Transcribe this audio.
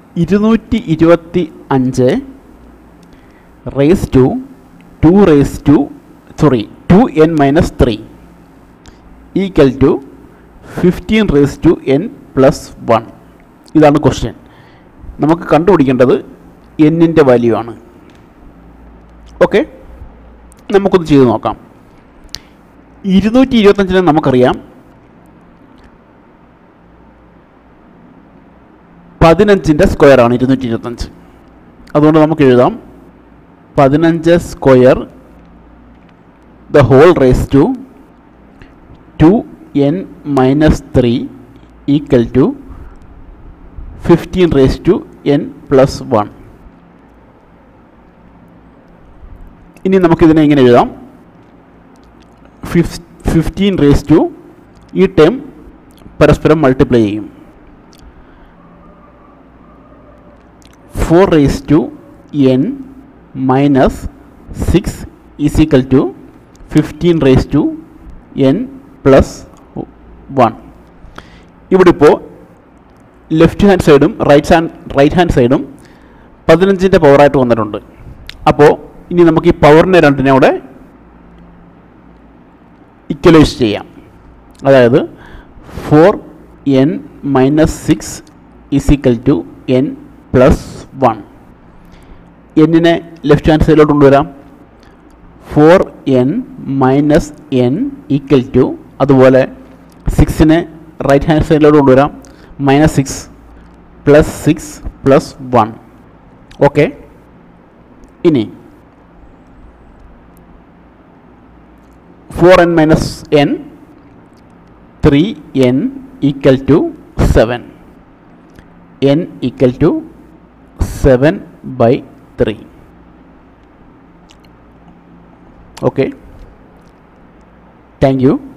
ഇരുന്നൂറ്റി ഇരുപത്തി അഞ്ച് raise to two raise to sorry two N minus three equal to fifteen raise to N plus one ഇതാണ് question നമുക്ക് കണ്ടുപിടിക്കേണ്ടത് എന്നിൻ്റെ വാല്യൂ ആണ് ഓക്കെ നമുക്കൊന്ന് ചെയ്ത് നോക്കാം ഇരുന്നൂറ്റി ഇരുപത്തഞ്ചിന് നമുക്കറിയാം പതിനഞ്ചിൻ്റെ സ്ക്വയറാണ് ഇരുന്നൂറ്റി ഇരുപത്തഞ്ച് അതുകൊണ്ട് നമുക്ക് എഴുതാം പതിനഞ്ച് square the whole raise to to N minus three equal to fifteen raise to N plus one ഇനി നമുക്കിതിനെ ഇങ്ങനെ എഴുതാം ഫിഫ് ഫിഫ്റ്റീൻ റേസ് ടു ഈ ടേം പരസ്പരം മൾട്ടിപ്ലൈ ചെയ്യും four raise to N minus six is equal to fifteen raise to N plus one ഇവിടെ ഇപ്പോൾ left hand സൈഡും റൈറ്റ് ഹാൻഡ് റൈറ്റ് ഹാൻഡ് സൈഡും പതിനഞ്ചിൻ്റെ പവറായിട്ട് വന്നിട്ടുണ്ട് അപ്പോൾ ഇനി നമുക്ക് ഈ പവറിനെ രണ്ടിനെ കൂടെ ഇക്വലൈസ് ചെയ്യാം അതായത് four N minus six is equal to N plus one എന്നിനെ ലെഫ്റ്റ് ഹാൻഡ് സൈഡിലോട്ട് കൊണ്ടുവരാം four N minus N equal to അതുപോലെ സിക്സിനെ റൈറ്റ് ഹാൻഡ് സൈഡിലോട്ട് കൊണ്ടുവരാം minus six plus six plus one okay ഇനി four N minus N three N equal to seven N equal to seven by three okay thank U